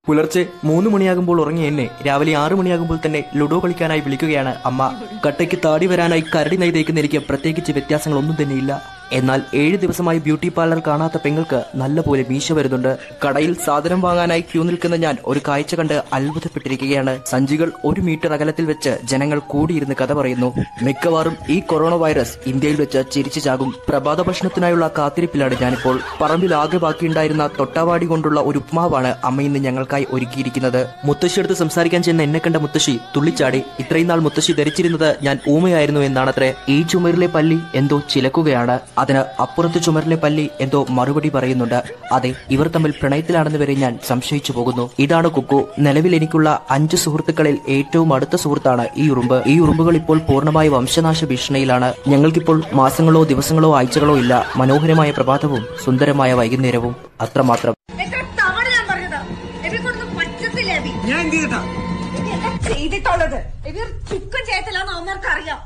പുലർച്ചെ മൂന്ന് മണിയാകുമ്പോൾ ഉറങ്ങിയ എന്നെ രാവിലെ ആറു മണിയാകുമ്പോൾ തന്നെ ലുഡോ കളിക്കാനായി വിളിക്കുകയാണ് അമ്മ കട്ടയ്ക്ക് താടി വരാനായി കരടി നെയ് തേക്കുന്ന എനിക്ക് പ്രത്യേകിച്ച് വ്യത്യാസങ്ങളൊന്നും തന്നെയില്ല എന്നാൽ ഏഴ് ദിവസമായി ബ്യൂട്ടി പാർലർ കാണാത്ത പെങ്ങൾക്ക് നല്ലപോലെ മീശ വരുന്നുണ്ട് കടയിൽ സാധനം വാങ്ങാനായി ക്യൂ നിൽക്കുന്ന ഞാൻ ഒരു കാഴ്ച കണ്ട് അത്ഭുതപ്പെട്ടിരിക്കുകയാണ് സഞ്ചികൾ ഒരു മീറ്റർ അകലത്തിൽ വെച്ച് ജനങ്ങൾ കൂടിയിരുന്ന് കഥ പറയുന്നു മിക്കവാറും ഈ കൊറോണ വൈറസ് ഇന്ത്യയിൽ വെച്ച് ചിരിച്ചു ചാകും പ്രഭാത ഭക്ഷണത്തിനായുള്ള കാത്തിരിപ്പിലാണ് ഞാനിപ്പോൾ പറമ്പിൽ ആകെ ബാക്കിയുണ്ടായിരുന്ന തൊട്ടാവാടി കൊണ്ടുള്ള ഒരു ഉപ്മാവാണ് അമ്മ ഇന്ന് ഞങ്ങൾക്കായി ഒരുക്കിയിരിക്കുന്നത് മുത്തശ്ശിയെടുത്ത് സംസാരിക്കാൻ ചെന്ന എന്നെ കണ്ട മുത്തശ്ശി തുള്ളിച്ചാടി ഇത്രയും നാൾ മുത്തശ്ശി ധരിച്ചിരുന്നത് ഞാൻ ഊമയായിരുന്നു എന്നാണത്രേ ഈ ചുമരിലെ പല്ലി എന്തോ ചിലക്കുകയാണ് അതിന് അപ്പുറത്തെ ചുമരിലെ പല്ലി എന്തോ മറുപടി പറയുന്നുണ്ട് അതെ ഇവർ തമ്മിൽ പ്രണയത്തിലാണെന്ന് വരെ ഞാൻ സംശയിച്ചു പോകുന്നു ഇതാണ് കുക്കു നിലവിൽ എനിക്കുള്ള അഞ്ച് സുഹൃത്തുക്കളിൽ ഏറ്റവും അടുത്ത സുഹൃത്താണ് ഈ ഉറുമ്പ് ഈ ഉറുമ്പുകൾ ഇപ്പോൾ പൂർണ്ണമായ വംശനാശ ഭീഷണിയിലാണ് ഞങ്ങൾക്കിപ്പോൾ മാസങ്ങളോ ദിവസങ്ങളോ ആഴ്ചകളോ ഇല്ല മനോഹരമായ പ്രഭാതവും സുന്ദരമായ വൈകുന്നേരവും അത്രമാത്രം എത്ര തവണ ഞാൻ പറഞ്ഞതാ എബി കൊണ്ടൊന്നും പറ്റത്തില്ല എബി ഞാൻ എന്ത് ചെയ്തിട്ടാ എബി എന്താ ചെയ്തിട്ടുള്ളത് എബി ഒരു ചുക്കും ചെയ്യത്തില്ലാന്ന് അവന്മാർക്ക് അറിയാം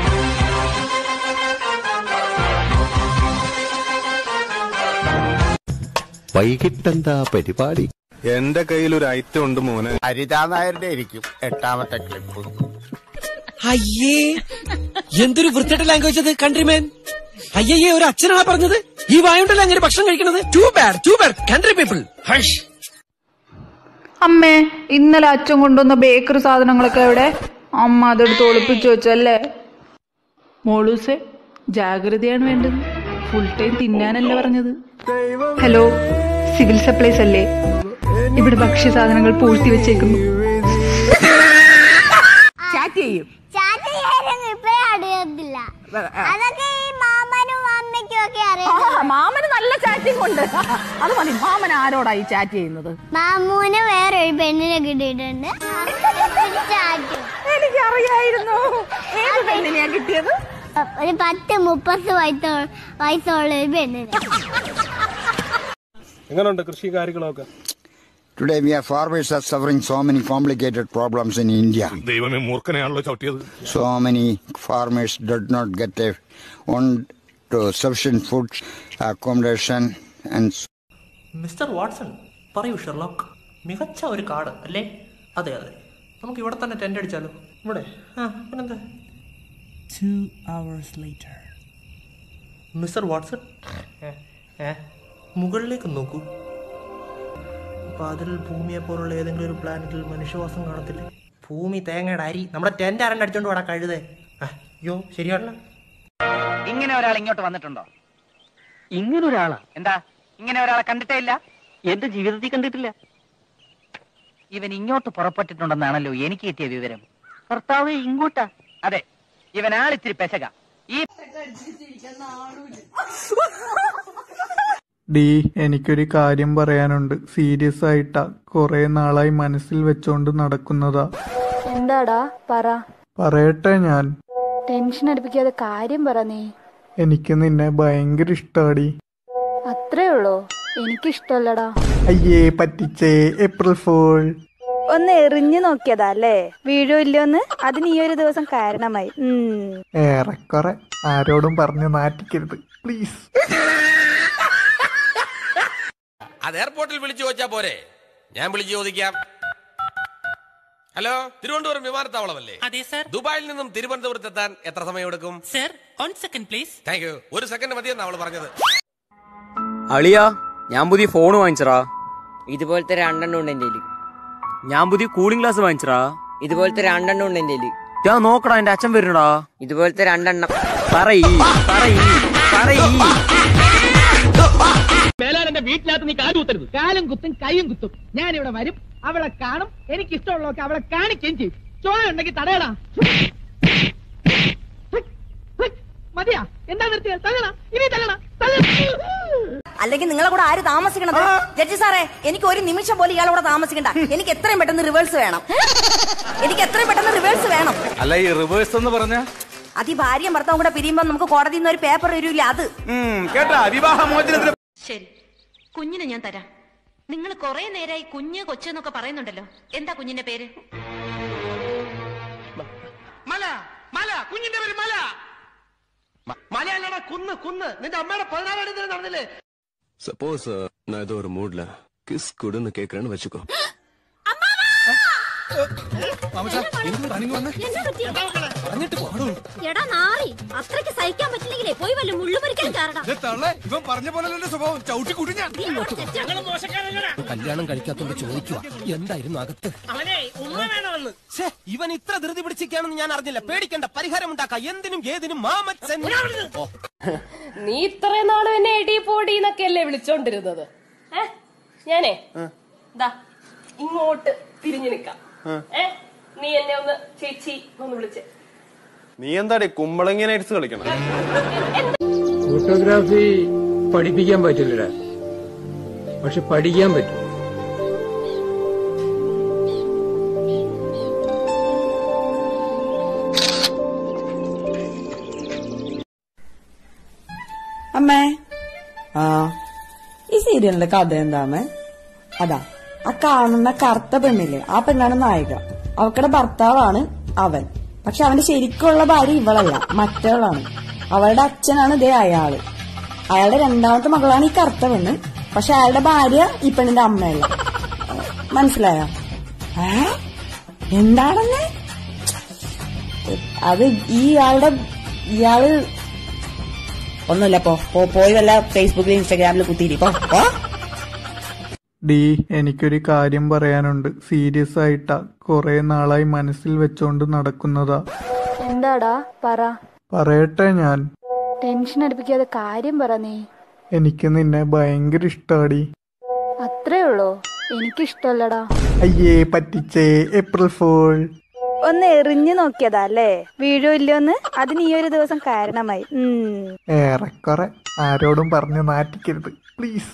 വൈകിട്ടെന്താ പരിപാടി എന്റെ കയ്യിൽ ഒരു ഐറ്റം ഉണ്ട് മോനെ ഹരിതാ നായരുടെ ഇരിക്കും എട്ടാമത്തെ ക്ലിപ്പ് അയ്യേ എന്തൊരു വൃത്തിയുടെ ലാംഗ്വേജ് അത് കൺട്രിമേൻ അയ്യേ ഒരു അച്ഛനാണ് പറഞ്ഞത് ഈ വായുണ്ടല്ലോ അങ്ങനെ ഭക്ഷണം കഴിക്കണത് too bad too bad country people hush അമ്മേ ഇന്നലെ അച്ഛൻ കൊണ്ടുവന്ന ബേക്കറി സാധനങ്ങളൊക്കെ എവിടെ അമ്മ അതെടുത്ത് ഒളിപ്പിച്ചു വെച്ചല്ലേ മോളൂസെ ജാഗ്രതയാണ് വേണ്ടത് ഫുൾ ടൈം തിന്നാനല്ലേ പറഞ്ഞത് ഹലോ സിവിൽ സപ്ലൈസ് അല്ലേ ഇവിടെ ഭക്ഷ്യ സാധനങ്ങൾ പൂഴ്ത്തി വെച്ചേക്കുന്നു ചാറ്റ് ചെയ്യും ചാറ്റ് ചെയ്യാനൊന്നും ഇപ്പഴേ അറിയത്തില്ല അതൊക്കെ ഈ മാമനും അമ്മയ്ക്കും ഒക്കെ അറിയാം മാമന് നല്ല ചാറ്റിംഗ് ഉണ്ട് അത് മതി മാമൻ ആരോടാ ഈ ചാറ്റ് ചെയ്യുന്നത് മാമൂന് വേറെ ഒരു പെണ്ണിനെ കിട്ടിയിട്ടുണ്ട് ചാറ്റും എനിക്കറിയായിരുന്നു ഏത് പെണ്ണിനെയാ കിട്ടിയത് ഒരു പത്ത് മുപ്പത് വയസ്സോ വയസ്സുള്ള ഒരു പെണ്ണിന് എങ്ങനെയുണ്ട് കൃഷി കാര്യങ്ങളൊക്കെ Today we are farmers are suffering so many complicated problems in India. ദൈവമേ മൂർഖനെയാണല്ലോ ചവിട്ടിയത് So many farmers did not get a one to sufficient food, accommodation and Mister Watson പറയൂ ഷെർലോക്ക് മികച്ച ഒരു കാർഡ് അല്ലേ അതെ അതെ നമുക്ക് ഇവിടെ തന്നെ ടെന്റ് അടിച്ചാലോ ഇവിടെ ആ പിന്നെന്താ മിസ്റ്റർ വാട്സൺ ഏ, ഏ, മുകളിലേക്ക് നോക്കൂ അപ്പൊ അതിൽ ഭൂമിയെ പോലുള്ള ഏതെങ്കിലും ഒരു പ്ലാനറ്റിൽ മനുഷ്യവാസം കാണത്തില്ലേ ഭൂമി തേങ്ങയുടെ അരി നമ്മുടെ ടെന്റ് ആരണ്ട് അടിച്ചോണ്ട് പോടാ കഴുതേ ആ, അയ്യോ ശരിയാണല്ലോ ഇങ്ങനെ ഒരാൾ ഇങ്ങോട്ട് വന്നിട്ടുണ്ടോ ഇങ്ങനെ ഒരാളാ എന്താ ഇങ്ങനെ ഒരാളെ കണ്ടിട്ടേ ഇല്ല എന്റെ ജീവിതത്തിൽ കണ്ടിട്ടില്ല ഇവൻ ഇങ്ങോട്ട് പുറപ്പെട്ടിട്ടുണ്ടെന്നാണല്ലോ എനിക്ക് കിട്ടിയ വിവരം ഭർത്താവ് ഇങ്ങോട്ടാ അതെ ഇവൻ ആളിത്തിരി പെശക ഈ ഡി എനിക്കൊരു കാര്യം പറയാനുണ്ട് സീരിയസ് ആയിട്ടാ കുറെ നാളായി മനസ്സിൽ വെച്ചോണ്ട് നടക്കുന്നതാ എന്താടാ പറ പറയട്ടെ ഞാൻ ടെൻഷൻ അടുപ്പിക്കാതെ കാര്യം പറ നീ എനിക്ക് നിന്നെ ഭയങ്കര ഇഷ്ടാടി അത്രേ ഉള്ളോ എനിക്കിഷ്ടല്ലടാ അയ്യേ പറ്റിച്ചേ ഏപ്രിൽ ഫോൾ ഒന്ന് എറിഞ്ഞു നോക്കിയതാ അല്ലേ വീഴുമില്ലോന്ന് അതിന് ഈ ഒരു ദിവസം കാരണമായി ഉം. ഏറെക്കുറെ ആരോടും പറഞ്ഞു നാറ്റിക്കരുത് പ്ലീസ് അത് എയർപോർട്ടിൽ വിളിച്ചു ചോദിച്ചാ പോരെ ഞാൻ വിളിച്ചു ചോദിക്കാം ഹലോ തിരുവനന്തപുരം വിമാനത്താവളമല്ലേ അതെ സർ ദുബായിൽ നിന്നും തിരുവനന്തപുരത്ത് എത്താൻ എത്ര സമയം എടുക്കും sir one second please thank you ഒരു സെക്കൻഡ് മതിയെന്ന് അവള് പറഞ്ഞത് അളിയാ ഞാൻ പുതിയ ഫോൺ വാങ്ങിച്ചറാ ഇതുപോലത്തെ രണ്ടെണ്ണം ഉണ്ട് എന്റെ ഞാൻ പുതിയ കൂളിംഗ് ഗ്ലാസ് വാങ്ങിച്ചറാ ഇതുപോലത്തെ രണ്ടെണ്ണം ഉണ്ട് എന്റെ ഞാൻ നോക്കടാ എന്റെ അച്ഛൻ വരുന്നടാ ഇതുപോലത്തെ രണ്ടെണ്ണം പറയീ പറയീ പറയീ മേലാൽ എന്റെ വീട്ടിനകത്ത് നീ കാല് കുത്തരുത് കാലും കുത്തും കൈയും കുത്തും ഞാൻ ഇവിടെ വരും അവളെ കാണും എനിക്ക് ഇഷ്ടമുള്ളതൊക്കെ അവളെ കാണിക്കുകയും ചെയ്യും ചോര ഉണ്ടെങ്കിൽ തടയടാ മതിയാ എന്താ നിർത്തിയത് തള്ളണ ഇനി തള്ളണ അല്ലെങ്കിൽ നിങ്ങളെ കൂടെ ആര് താമസിക്കണത് ജഡ്ജി സാറേ എനിക്ക് ഒരു നിമിഷം പോലും ഇയാളെ കൂടെ താമസിക്കണ്ട എനിക്ക് എത്രയും പെട്ടെന്ന് റിവേഴ്സ് വേണം എനിക്ക് എത്രയും പെട്ടെന്ന് റിവേഴ്സ് വേണം അല്ല ഈ റിവേഴ്സ് എന്ന് പറഞ്ഞ അത് ഈ ഭാര്യയും ഭർത്താവും കൂടെ പിരിയുമ്പോ നമുക്ക് കോടതിയിൽ നിന്ന് ഒരു പേപ്പർ വരൂല അത് കേട്ടാ വിവാഹമോചനത്തിന് ശരി കുഞ്ഞിനെ ഞാൻ തരാം നിങ്ങൾ കുറെ നേരമായി കുഞ്ഞ് കൊച്ചെന്നൊക്കെ പറയുന്നുണ്ടല്ലോ എന്താ കുഞ്ഞിന്റെ പേര് മല മല കുഞ്ഞിന്റെ പേര് മല മലയല്ലടാ കുന്ന് കുന്ന് നിന്റെ അമ്മയുടെ പതിനാലാം തീയതി നടന്നില്ലേ சப்போஸ் நான் ஏதோ ஒரு மூட்ல கிஸ் கொடுன்னு கேக்குறேன்னு வச்சுக்கோ എടാ നാറി അത്രയ്ക്ക് സഹിക്കാൻ പറ്റില്ലെങ്കിലേ പോയി വല്ല മുള്ളുപറിക്കാൻ കാരണം ഇവൻ പറഞ്ഞ പോലെ എന്റെ സ്വഭാവം ചവിട്ടി കൂട്ടി ഞാൻ കല്യാണം കഴിക്കാത്തോണ്ട് ചോദിക്കുക എന്തായിരുന്നു അകത്ത് അവനെ ഉമ്മ വേണമെന്ന് ഛേ, ഇവൻ ഇത്ര ധൃതി പിടിച്ചിരിക്കാണെന്ന് ഞാൻ അറിഞ്ഞില്ല പേടിക്കണ്ട പരിഹാരം ഉണ്ടാക്കാം എന്തിനും ഏതിനും മാമച്ചൻ ഓ, നീ ഇത്രയും നാളും എന്നെ എടി പോടി എന്നൊക്കെ അല്ലേ വിളിച്ചോണ്ടിരുന്നത് ഏ ഞാനേ ദാ ഇങ്ങോട്ട് തിരിഞ്ഞു നിക്കാം ഏ നീ എന്നെ ഒന്ന് ചേച്ചി ഒന്ന് വിളിച്ചേ നീ എന്താടി കുമ്പളങ്ങി നൈറ്റ്സ് കളിക്കണം ഫോട്ടോഗ്രാഫി പഠിപ്പിക്കാൻ പറ്റില്ലടാ പക്ഷെ പഠിക്കാൻ പറ്റും അമ്മേ ആ ഈ സീരിയലിന്റെ കഥ എന്താമേ അതാ ആ കാണുന്ന കറുത്ത പെണ്ണില്ലേ ആ പെണ്ണാണ് നായിക അവക്കടെ ഭർത്താവാണ് അവൻ പക്ഷെ അവന്റെ ശരിക്കുള്ള ഭാര്യ ഇവളല്ല മറ്റവളാണ് അവളുടെ അച്ഛനാണ് ഇതേ അയാള് അയാളുടെ രണ്ടാമത്തെ മകളാണ് ഈ കറുത്ത പെണ്ണ് പക്ഷെ അയാളുടെ ഭാര്യ ഈ പെണ്ണിന്റെ അമ്മയല്ല മനസ്സിലായോ ഏ എന്താണെന്ന് അത് ഈ ആളുടെ ഇയാള് ഒന്നുമില്ല പോ പോ- പോയി വല്ല ഫേസ്ബുക്കിൽ ഇൻസ്റ്റാഗ്രാമിൽ കുത്തിയിരി പോ പോ. ഡി എനിക്കൊരു കാര്യം പറയാനുണ്ട് സീരിയസ് ആയിട്ടാ കുറെ നാളായി മനസ്സിൽ വെച്ചോണ്ട് നടക്കുന്നതാ എന്താടാ പറ പറയട്ടെ ഞാൻ ടെൻഷൻ അടുപ്പിക്കാതെ കാര്യം പറ നീ എനിക്ക് നിന്നെ ഭയങ്കര ഇഷ്ടാടി അത്രേ ഉള്ളോ എനിക്കിഷ്ടല്ലടാ അയ്യേ പറ്റിച്ചേ ഏപ്രിൽ ഫോൾ ഒന്ന് എറിഞ്ഞു നോക്കിയതാ അല്ലേ വീഴോ ഇല്ലയോന്ന് അതിന് ഈ ഒരു ദിവസം കാരണമായി ഉം. ഏറെക്കുറെ ആരോടും പറഞ്ഞു നാറ്റിക്കരുത് പ്ലീസ്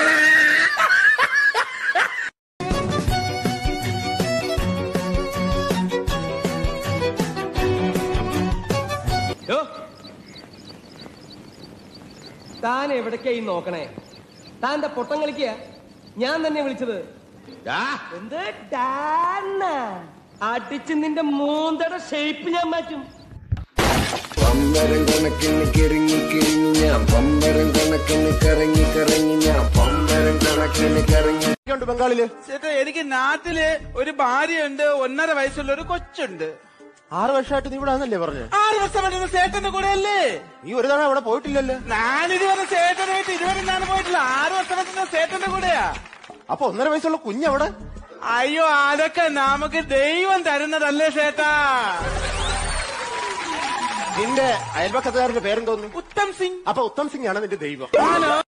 താൻ എവിടേക്കായി നോക്കണേ താന്റെ പൊട്ടം കളിക്കുക ഞാൻ തന്നെ വിളിച്ചത് എന്ത് ഡാന്നാ? അടിച്ച് നിന്റെ മൂന്തയുടെ ഷേപ്പ് ഞാൻ മാറ്റും പമ്പരം കണക്കിന് കിറങ്ങി കിറങ്ങി ഞാൻ പമ്പരം കണക്കിന് കറങ്ങി കറങ്ങി ഞാൻ പമ്പരം കണക്കിന് കറങ്ങി ബംഗാളില് ചേട്ടാ എനിക്ക് നാട്ടില് ഒരു ഭാര്യയുണ്ട് ഒന്നര വയസ്സുള്ള ഒരു കൊച്ചുണ്ട് ആറ് വർഷമായിട്ട് നീ ഇവിടെ ആണെന്നല്ലേ പറഞ്ഞു ആറ് വർഷം വരുന്ന ചേട്ടന്റെ കൂടെ അല്ലേ നീ ഒരു തവണ അവിടെ പോയിട്ടില്ലല്ലോ ഞാൻ ഇതുവരെ ചേട്ടനായിട്ട് ഇതുവരെ ഞാൻ പോയിട്ടില്ല ആറ് വർഷം വരുന്ന ചേട്ടന്റെ കൂടെയാ അപ്പൊ ഒന്നര വയസ്സുള്ള കുഞ്ഞവിടെ അയ്യോ അതൊക്കെ നമുക്ക് ദൈവം തരുന്നതല്ലേ ചേട്ടാ നിന്റെ അയൽപക്കത്തുകാരന്റെ പേരെന്തോന്നു ഉത്തം സിംഗ് അപ്പൊ ഉത്തം സിംഗ് ആണ് നിന്റെ ദൈവം